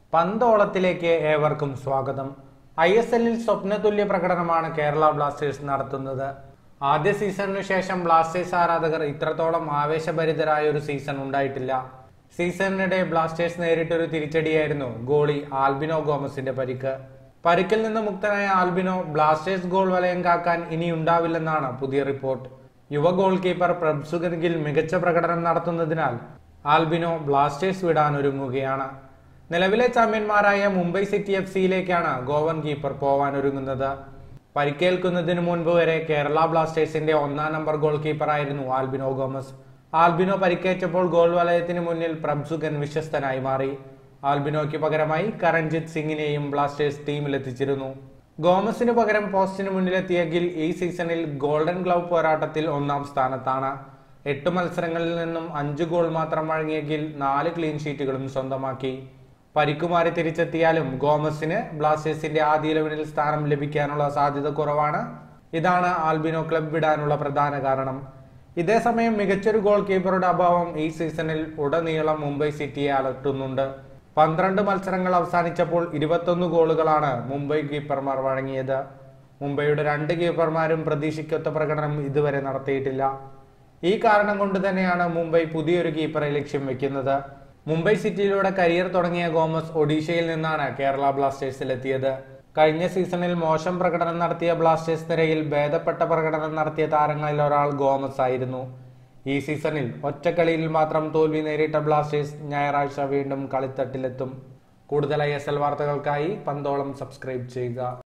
പന്തോളത്തിലേക്ക് ഏവർക്കും സ്വാഗതം I S എല്ലിൽ സ്വപ്നതുല്യ പ്രകടനമാണ് കേരള ബ്ലാസ്റ്റേഴ്സ് നടത്തുന്നത് ആദ്യ സീസണിനു ശേഷം ബ്ലാസ്റ്റേഴ്സ് ആരാധകർ ഇത്രത്തോളം ആവേശഭരിതരായ ഒരു സീസൺ ഉണ്ടായിട്ടില്ല സീസണിനിടെ ബ്ലാസ്റ്റേഴ്സ് നേരിട്ടൊരു തിരിച്ചടിയായിരുന്നു ഗോളി ആൽബിനോ ഗോമസിന്റെ പരിക്ക് പരിക്കിൽ നിന്ന് മുക്തനായ ആൽബിനോ ബ്ലാസ്റ്റേഴ്സ് ഗോൾ വലയം കാക്കാൻ ഇനി ഉണ്ടാവില്ലെന്നാണ് പുതിയ റിപ്പോർട്ട് യുവ ഗോൾ കീപ്പർ പ്രഭ്സുഗൻ ഗിൽ മികച്ച പ്രകടനം നടത്തുന്നതിനാൽ ആൽബിനോ ബ്ലാസ്റ്റേഴ്സ് വിടാൻ ഒരുങ്ങുകയാണ് നിലവിലെ ചാമ്പ്യന്മാരായ മുംബൈ സിറ്റി എഫ് സിയിലേക്കാണ് ഗോവൻ കീപ്പർ പോവാൻ ഒരുങ്ങുന്നത് പരിക്കേൽക്കുന്നതിന് മുൻപ് വരെ കേരള ബ്ലാസ്റ്റേഴ്സിന്റെ ഒന്നാം നമ്പർ ഗോൾ കീപ്പറായിരുന്നു ആൽബിനോ ഗോമസ് ആൽബിനോ പരിക്കേറ്റപ്പോൾ ഗോൾ വലയത്തിന് മുന്നിൽ പ്രഭ്സുഗൻ വിശ്വസ്തനായി മാറി ആൽബിനോയ്ക്ക് പകരമായി കരൺജിത് സിംഗിനെയും ബ്ലാസ്റ്റേഴ്സ് ടീമിലെത്തിച്ചിരുന്നു ഗോമസിന് പകരം പോസ്റ്റിന് മുന്നിലെത്തിയ ഗിൽ ഈ സീസണിൽ ഗോൾഡൻ ഗ്ലൗ പോരാട്ടത്തിൽ ഒന്നാം സ്ഥാനത്താണ് എട്ട് മത്സരങ്ങളിൽ നിന്നും അഞ്ച് ഗോൾ മാത്രം വഴങ്ങിയ ഗിൽ നാല് ക്ലീൻ ഷീറ്റുകളും സ്വന്തമാക്കി പരിക്കുമാറി തിരിച്ചെത്തിയാലും ഗോമസിന് ബ്ലാസ്റ്റേഴ്സിന്റെ ആദ്യ ഇലവനിൽ സ്ഥാനം ലഭിക്കാനുള്ള സാധ്യത കുറവാണ് ഇതാണ് ആൽബിനോ ക്ലബ് വിടാനുള്ള പ്രധാന കാരണം ഇതേസമയം മികച്ചൊരു ഗോൾ കീപ്പറുടെ അഭാവം ഈ സീസണിൽ ഉടനീളം മുംബൈ സിറ്റിയെ അലട്ടുന്നുണ്ട് പന്ത്രണ്ട് മത്സരങ്ങൾ അവസാനിച്ചപ്പോൾ ഇരുപത്തൊന്ന് ഗോളുകളാണ് മുംബൈ കീപ്പർമാർ വഴങ്ങിയത് മുംബൈയുടെ രണ്ട് കീപ്പർമാരും പ്രതീക്ഷിക്കൊത്ത പ്രകടനം ഇതുവരെ നടത്തിയിട്ടില്ല ഈ കാരണം കൊണ്ട് തന്നെയാണ് മുംബൈ പുതിയൊരു കീപ്പറെ ലക്ഷ്യം വെക്കുന്നത് മുംബൈ സിറ്റിയിലൂടെ കരിയർ തുടങ്ങിയ ഗോമസ് ഒഡീഷയിൽ നിന്നാണ് കേരള ബ്ലാസ്റ്റേഴ്സിലെത്തിയത് കഴിഞ്ഞ സീസണിൽ മോശം പ്രകടനം നടത്തിയ ബ്ലാസ്റ്റേഴ്സ് നിരയിൽ ഭേദപ്പെട്ട പ്രകടനം നടത്തിയ താരങ്ങളിൽ ഒരാൾ ഗോമസ് ആയിരുന്നു ഈ സീസണിൽ ഒറ്റക്കളിയിൽ മാത്രം തോൽവി നേരിട്ട ബ്ലാസ്റ്റേഴ്സ് ഞായറാഴ്ച വീണ്ടും കളിത്തട്ടിലെത്തും കൂടുതൽ ഐ എസ് എൽ വാർത്തകൾക്കായി പന്തോളം സബ്സ്ക്രൈബ് ചെയ്യുക